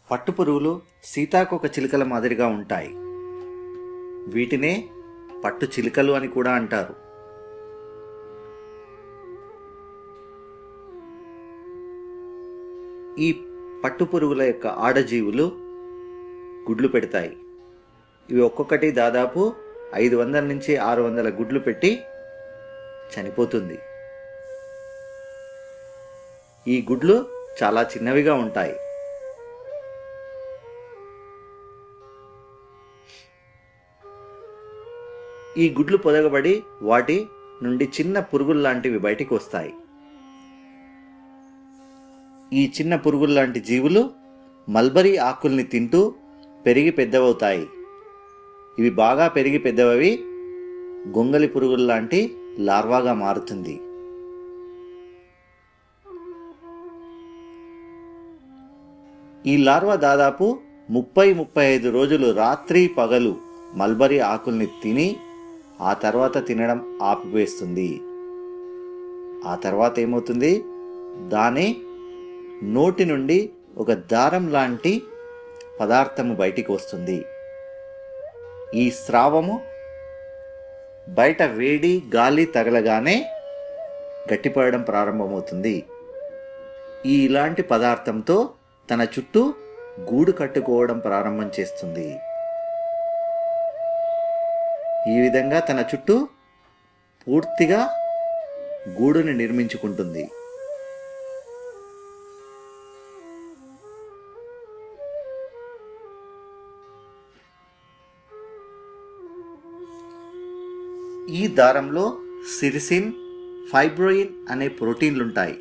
పట్టుపురుగులు సీతాకోక చిలుకల మాదిరిగా ఉంటాయి వీటినే పట్టు చిలుకలు అని కూడా అంటారు ఈ పట్టుపురుగుల యొక్క ఆడజీవులు గుడ్లు పెడతాయి ఇవి ఒక్కొక్కటి దాదాపు ఐదు వందల నుంచి ఆరు వందల గుడ్లు పెట్టి చనిపోతుంది ఈ గుడ్లు చాలా చిన్నవిగా ఉంటాయి ఈ గుడ్లు పొదగబడి వాటి నుండి చిన్న పురుగుల్లాంటివి బయటికి వస్తాయి ఈ చిన్న పురుగుల్లాంటి జీవులు మల్బరీ ఆకుల్ని తింటూ పెరిగి పెద్దవవుతాయి ఇవి బాగా పెరిగి పెద్దవవి గొంగలి పురుగుల్లాంటి లార్వాగా మారుతుంది ఈ లార్వా దాదాపు ముప్పై ముప్పై ఐదు రోజులు రాత్రి పగలు మల్బరీ ఆకుల్ని తిని ఆ తర్వాత తినడం ఆపివేస్తుంది ఆ తర్వాత ఏమవుతుంది దాని నోటి నుండి ఒక దారం లాంటి పదార్థము బయటికి వస్తుంది ఈ స్రావము బయట వేడి గాలి తగలగానే గట్టిపడడం ప్రారంభమవుతుంది ఈ ఇలాంటి పదార్థంతో తన చుట్టూ గూడు కట్టుకోవడం ప్రారంభం చేస్తుంది ఈ విధంగా తన చుట్టూ పూర్తిగా గూడుని నిర్మించుకుంటుంది ఈ దారంలో సిరిసిన్ ఫైబ్రోయిన్ అనే ప్రోటీన్లుంటాయి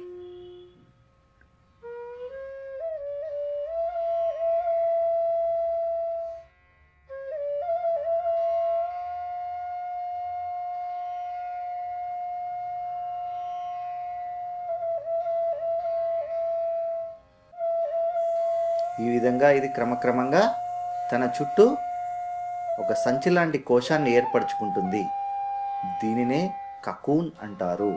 ఈ విధంగా ఇది క్రమక్రమంగా తన చుట్టూ ఒక సంచి లాంటి కోశాన్ని ఏర్పరచుకుంటుంది దీనినే కకూన్ అంటారు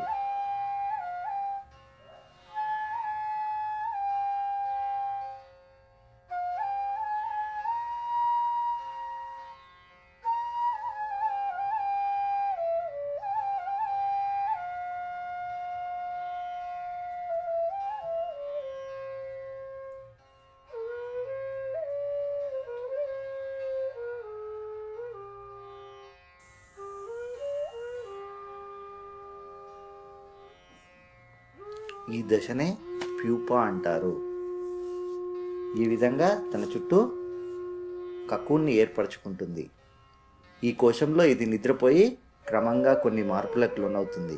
ఈ దశనే ప్యూపా అంటారు ఈ విధంగా తన చుట్టూ కకూన్ని ఏర్పరచుకుంటుంది ఈ కోశంలో ఇది నిద్రపోయి క్రమంగా కొన్ని మార్పులకు లోనవుతుంది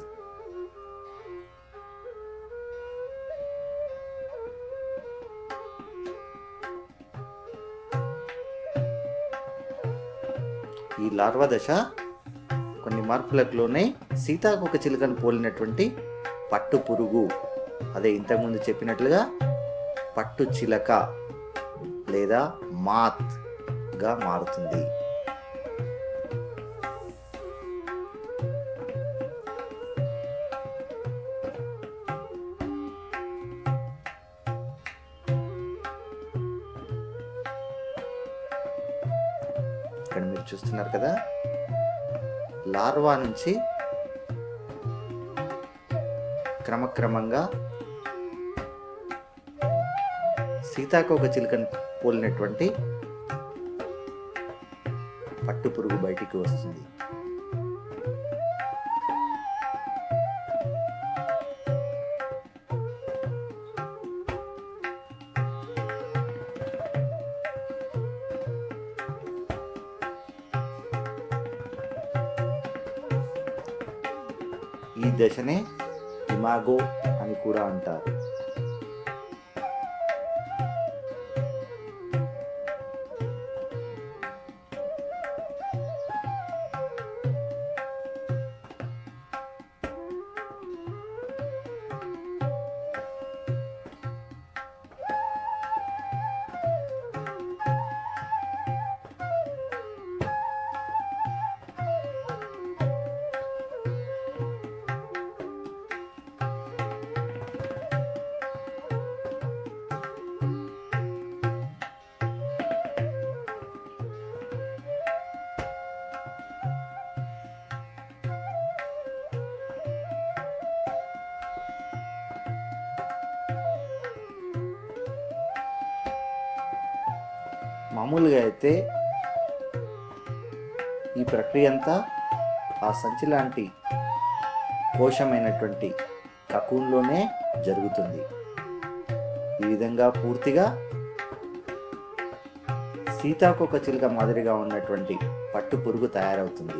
ఈ లార్వా దశ కొన్ని మార్పులకు లోనే సీతాకోక చిలుకను పోలినటువంటి పట్టు పురుగు అదే ఇంతకుముందు చెప్పినట్లుగా పట్టు చిలక లేదా మాత్గా మారుతుంది ఇక్కడ మీరు చూస్తున్నారు కదా లార్వా నుంచి క్రమక్రమంగా సీతాకోక చిలుకను పోలినటువంటి పట్టు పురుగు బయటికి వస్తుంది ఈ దశనే ఇమాగో అని కూడా అంటారు మామూలుగా అయితే ఈ ప్రక్రియ అంతా ఆ సంచి లాంటి కోశమైనటువంటి కకూన్లోనే జరుగుతుంది ఈ విధంగా పూర్తిగా సీతాకోక చిలుక మాదిరిగా ఉన్నటువంటి పట్టు పురుగు తయారవుతుంది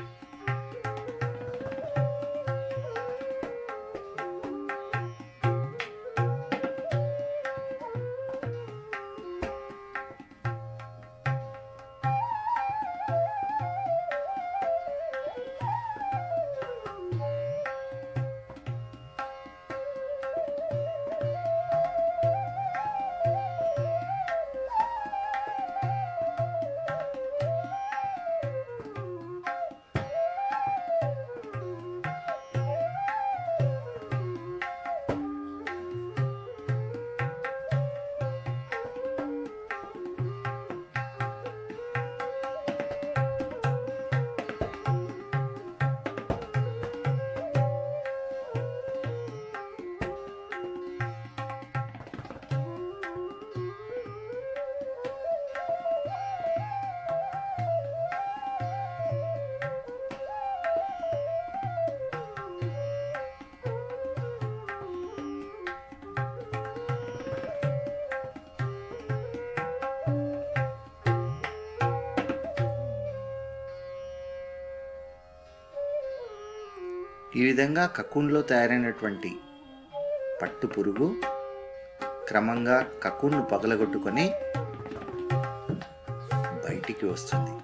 ఈ విధంగా కక్కున్లో తయారైనటువంటి పట్టు పురుగు క్రమంగా కక్కున్ను పగలగొట్టుకొని బయటికి వస్తుంది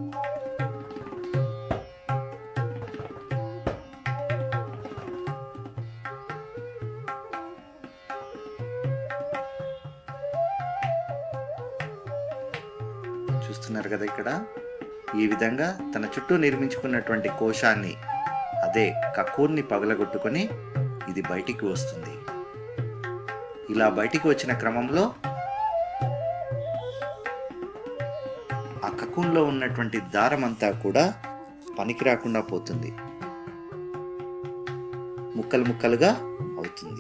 చూస్తున్నారు కదా ఇక్కడ ఈ విధంగా తన చుట్టూ నిర్మించుకున్నటువంటి కోశాన్ని అదే కకూర్ని పగలగొట్టుకొని ఇది బయటికి వస్తుంది ఇలా బయటికి వచ్చిన క్రమంలో ఆ కకూన్లో ఉన్నటువంటి దారం అంతా కూడా పనికి రాకుండా పోతుంది ముక్కలు ముక్కలుగా అవుతుంది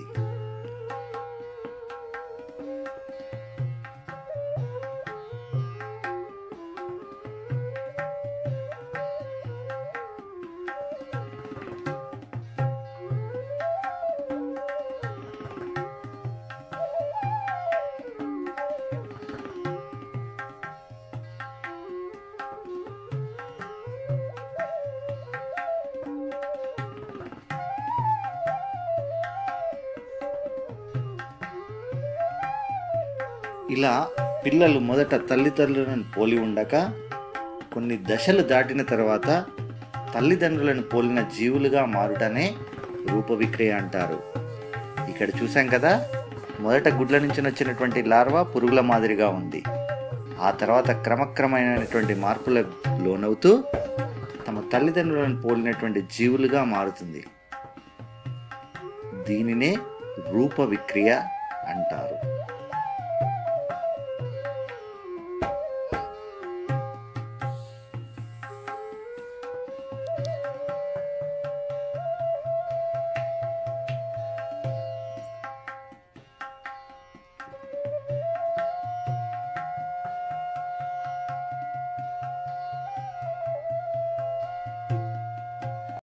ఇలా పిల్లలు మొదట తల్లిదండ్రులను పోలి ఉండక కొన్ని దశలు దాటిన తర్వాత తల్లిదండ్రులను పోలిన జీవులుగా మారుటనే రూపవిక్రియ అంటారు ఇక్కడ చూసాం కదా మొదట గుడ్ల నుంచి వచ్చినటువంటి లార్వా పురుగుల మాదిరిగా ఉంది ఆ తర్వాత క్రమక్రమైనటువంటి మార్పుల లోనవుతూ తమ తల్లిదండ్రులను పోలినటువంటి జీవులుగా మారుతుంది దీనినే రూప విక్రియ అంటారు